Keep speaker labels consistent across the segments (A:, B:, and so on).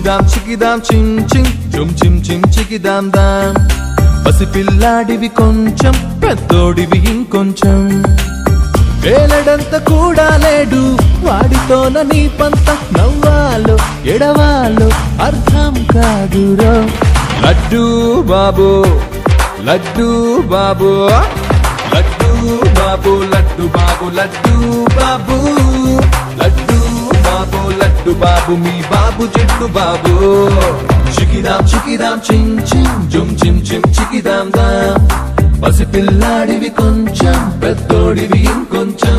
A: చికిదాం చికిదాం చిం చిం చుం చిం చిం చికిదాం దాం పసి పిల్లాడివి కొంచెం పెద్దోడివి ఇంకొంచెం వేలడంత కూడా లేడు వాడితోన నీ పంత నవ్వాలో ఎడవాలో అర్థం కాదురో లడ్డు బాబు లడ్డు బాబు లడ్డు బాబు లడ్డు బాబు లడ్డు బాబు లడ్డు బాబు లడ్డు బాబు మీ బాబు చెట్టు బాబు చికిదాం చికిదాం చిం చిం జుం చిం చిం చికిదాం దాం పసిపిల్లాడివి కొంచెం పెద్దోడివి ఇంకొంచెం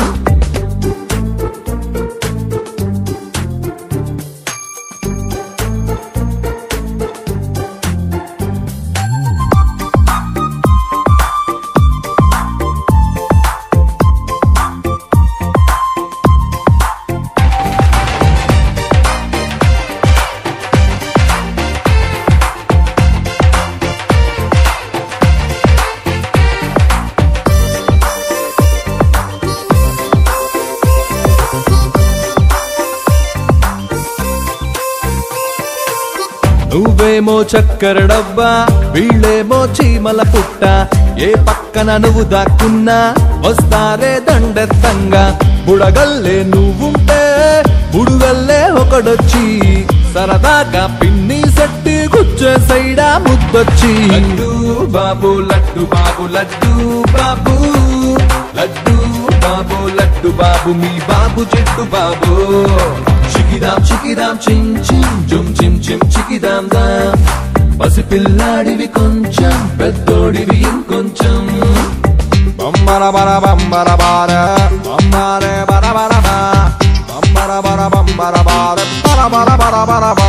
A: నువ్వేమో చక్కెర డబ్బా వీళ్ళేమో చీమల పుట్ట ఏ పక్కన నువ్వు దాక్కున్నా వస్తారే దండెత్తంగా బుడగల్లే నువ్వుంటే బుడుగల్లే ఒకడొచ్చి సరదాగా పిన్ని సెట్టి గుచ్చే సైడా ముద్దొచ్చి లడ్డు బాబు లడ్డు బాబు లడ్డు బాబు లడ్డు బాబు లడ్డు బాబు మీ బాబు చెట్టు బాబు చికిదాం చికిదాం చిం చిం జుం చిం చిం చికిదాం దాం పసిపిల్లాడివి కొంచెం పెద్దోడివి ఇంకొంచెం
B: బొమ్మర బర బొమ్మర బార బొమ్మరే బర బర బా బొమ్మర బర బొమ్మర బార బర బర బర బర బా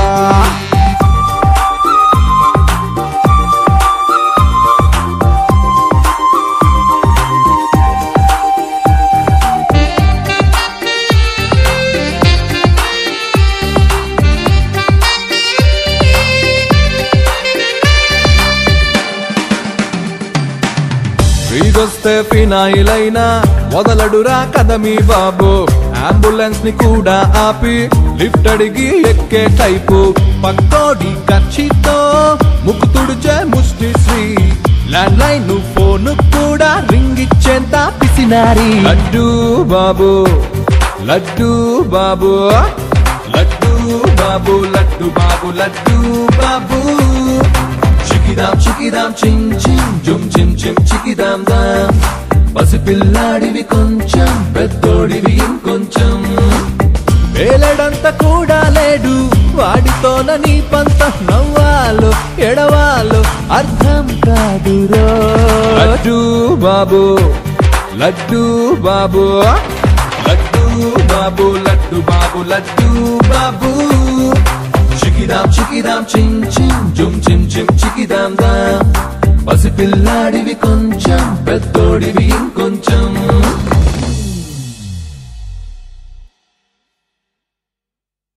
A: ఫ్రీగొస్తే ఫినాయిల్ అయినా వదలడురా కదమి బాబు అంబులెన్స్ ని కూడా ఆపి లిఫ్ట్ అడిగి ఎక్కే టైపు పక్కోడి కచ్చితో ముక్కు తుడిచే ముష్టి శ్రీ ల్యాండ్ లైన్ ఫోన్ కూడా రింగ్ ఇచ్చేంత పిసినారి లడ్డు బాబు లడ్డు బాబు లడ్డు బాబు లడ్డు బాబు లడ్డు బాబు చికిదాం చికిదాం చిం చిం జుం చిం చిం చికిదాం దాం పసిపిల్లాడివి కొంచెం పెద్దోడివి ఇంకొంచెం వేలడంత కూడా లేడు వాడితోన నీ పంత నవ్వాలో ఎడవాలో అర్థం కాదురో లడ్డు బాబు లడ్డు బాబు లడ్డు బాబు లడ్డు బాబు లడ్డు బాబు చికిదాం చికిదాం చిం చిం జుం చిం చిం చికిదాం దాం పసిపిల్లాడివి కొంచెం పెద్దోడివి ఇంకొంచెం